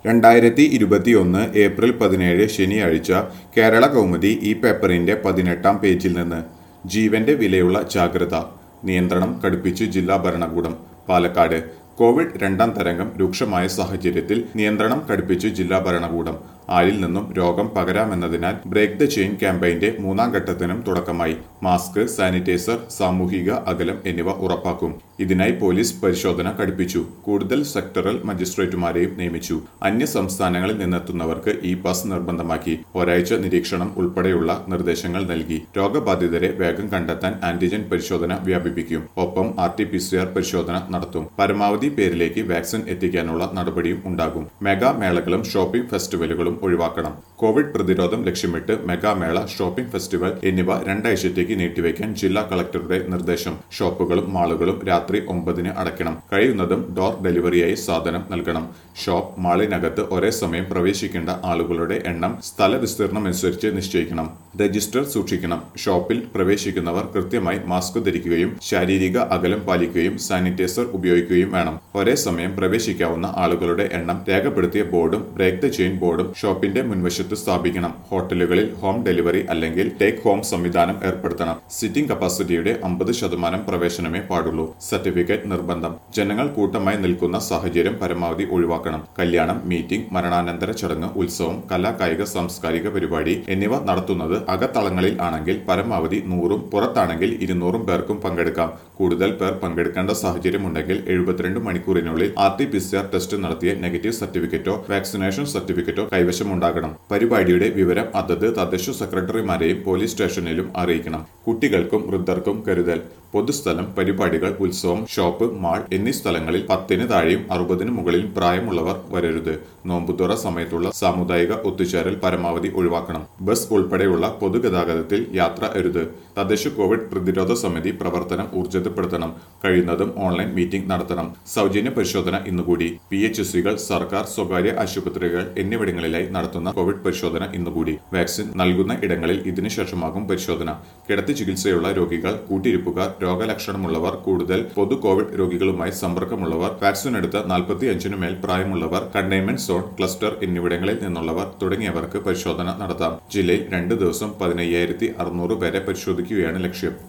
രണ്ടായിരത്തി ഇരുപത്തിയൊന്ന് ഏപ്രിൽ പതിനേഴ് ശനിയാഴ്ച കേരള കൗമുദി ഈ പേപ്പറിന്റെ പതിനെട്ടാം പേജിൽ നിന്ന് ജീവന്റെ വിലയുള്ള ജാഗ്രത നിയന്ത്രണം കടുപ്പിച്ച് ജില്ലാ ഭരണകൂടം പാലക്കാട് കോവിഡ് രണ്ടാം തരംഗം രൂക്ഷമായ സാഹചര്യത്തിൽ നിയന്ത്രണം കടുപ്പിച്ച് ജില്ലാ ഭരണകൂടം ആരിൽ നിന്നും രോഗം പകരാമെന്നതിനാൽ ബ്രേക്ക് ദ ചെയിൻ ക്യാമ്പയിന്റെ മൂന്നാം ഘട്ടത്തിനും തുടക്കമായി മാസ്ക് സാനിറ്റൈസർ സാമൂഹിക അകലം എന്നിവ ഉറപ്പാക്കും ഇതിനായി പോലീസ് പരിശോധന കടുപ്പിച്ചു കൂടുതൽ സെക്ടറൽ മജിസ്ട്രേറ്റുമാരെയും നിയമിച്ചു അന്യ സംസ്ഥാനങ്ങളിൽ നിന്നെത്തുന്നവർക്ക് ഇ പാസ് നിർബന്ധമാക്കി ഒരാഴ്ച നിരീക്ഷണം ഉൾപ്പെടെയുള്ള നിർദ്ദേശങ്ങൾ നൽകി രോഗബാധിതരെ വേഗം കണ്ടെത്താൻ ആന്റിജൻ പരിശോധന വ്യാപിപ്പിക്കും ഒപ്പം R T P C R പരിശോധന നടത്തും പരമാവധി പേരിലേക്ക് വാക്സിൻ എത്തിക്കാനുള്ള നടപടിയും ഉണ്ടാകും മെഗാ മേളകളും ഷോപ്പിംഗ് ഫെസ്റ്റിവലുകളും ഒഴിവാക്കണം കോവിഡ് പ്രതിരോധം ലക്ഷ്യമിട്ട് മെഗാമേള ഷോപ്പിംഗ് ഫെസ്റ്റിവൽ എന്നിവ രണ്ടാഴ്ചത്തേക്ക് നീട്ടിവെക്കാൻ ജില്ലാ കളക്ടറുടെ നിർദ്ദേശം ഷോപ്പുകളും മാളുകളും രാത്രി ഒമ്പതിന് അടയ്ക്കണം കഴിയുന്നതും ഡോർ ഡെലിവറിയായി സാധനം നൽകണം ഷോപ്പ് മാളിനകത്ത് ഒരേ സമയം പ്രവേശിക്കേണ്ട ആളുകളുടെ എണ്ണം സ്ഥല വിസ്തീർണം അനുസരിച്ച് നിശ്ചയിക്കണം രജിസ്റ്റർ സൂക്ഷിക്കണം ഷോപ്പിൽ പ്രവേശിക്കുന്നവർ കൃത്യമായി മാസ്ക് ധരിക്കുകയും ശാരീരിക അകലം പാലിക്കുകയും സാനിറ്റൈസർ ഉപയോഗിക്കുകയും വേണം ഒരേ സമയം പ്രവേശിക്കാവുന്ന ആളുകളുടെ എണ്ണം രേഖപ്പെടുത്തിയ ബോർഡും ബ്രേക്ക് ദ ചെയിൻ ബോർഡും ഷോപ്പിന്റെ മുൻവശത്ത് സ്ഥാപിക്കണം ഹോട്ടലുകളിൽ ഹോം ഡെലിവറി അല്ലെങ്കിൽ ടേക്ക് ഹോം സംവിധാനം ഏർപ്പെടുത്തണം സിറ്റിംഗ് കപ്പാസിറ്റിയുടെ അമ്പത് ശതമാനം പ്രവേശനമേ പാടുള്ളൂ സർട്ടിഫിക്കറ്റ് നിർബന്ധം ജനങ്ങൾ കൂട്ടമായി നിൽക്കുന്ന സാഹചര്യം പരമാവധി ഒഴിവാക്കണം കല്യാണം മീറ്റിംഗ് മരണാനന്തര ചടങ്ങ് ഉത്സവം കലാ കായിക സാംസ്കാരിക പരിപാടി എന്നിവ നടത്തുന്നത് അകത്തളങ്ങളിൽ ആണെങ്കിൽ പരമാവധി നൂറും പുറത്താണെങ്കിൽ ഇരുന്നൂറും പേർക്കും പങ്കെടുക്കാം കൂടുതൽ പേർ പങ്കെടുക്കേണ്ട സാഹചര്യമുണ്ടെങ്കിൽ എഴുപത്തിരണ്ട് മണിക്കൂറിനുള്ളിൽ R T P C R test നടത്തിയ നെഗറ്റീവ് സർട്ടിഫിക്കറ്റോ വാക്സിനേഷൻ സർട്ടിഫിക്കറ്റോ കൈവശമുണ്ടാകണം പരിപാടിയുടെ വിവരം അതത് തദ്ദേശ സെക്രട്ടറിമാരെയും പോലീസ് സ്റ്റേഷനിലും അറിയിക്കണം കുട്ടികൾക്കും വൃദ്ധർക്കും കരുതൽ പൊതുസ്ഥലം പരിപാടികൾ ഉത്സവം ഷോപ്പ് മാൾ എന്നീ സ്ഥലങ്ങളിൽ പത്തിന് താഴെയും അറുപതിന് മുകളിലും പ്രായമുള്ളവർ വരരുത് നോമ്പുതുറ സമയത്തുള്ള സാമുദായിക ഒത്തുചേരൽ പരമാവധി ഒഴിവാക്കണം ബസ് ഉൾപ്പെടെയുള്ള പൊതുഗതാഗതത്തിൽ യാത്ര അരുത് തദ്ദേശ കോവിഡ് പ്രതിരോധ സമിതി പ്രവർത്തനം ഊർജിതപ്പെടുത്തണം കഴിയുന്നതും ഓൺലൈൻ മീറ്റിംഗ് നടത്തണം സൗജന്യ പരിശോധന ഇന്നുകൂടി പി എച്ച് സികൾ സർക്കാർ സ്വകാര്യ ആശുപത്രികൾ എന്നിവിടങ്ങളിലായി നടത്തുന്ന കോവിഡ് പരിശോധന ഇന്നുകൂടി വാക്സിൻ നൽകുന്ന ഇടങ്ങളിൽ ഇതിനുശേഷമാകും പരിശോധന കിടത്തി ചികിത്സയുള്ള രോഗികൾ കൂട്ടിരിപ്പുകാർ രോഗലക്ഷണമുള്ളവർ കൂടുതൽ പൊതു കോവിഡ് രോഗികളുമായി സമ്പർക്കമുള്ളവർ വാക്സിൻ എടുത്ത നാൽപ്പത്തി അഞ്ചിനു മേൽ പ്രായമുള്ളവർ കണ്ടെയ്ൻമെന്റ് സോൺ ക്ലസ്റ്റർ എന്നിവിടങ്ങളിൽ നിന്നുള്ളവർ തുടങ്ങിയവർക്ക് പരിശോധന നടത്താം ജില്ലയിൽ രണ്ട് ദിവസം പതിനയ്യായിരത്തി അറുന്നൂറ് പേരെ പരിശോധിക്കുകയാണ് ലക്ഷ്യം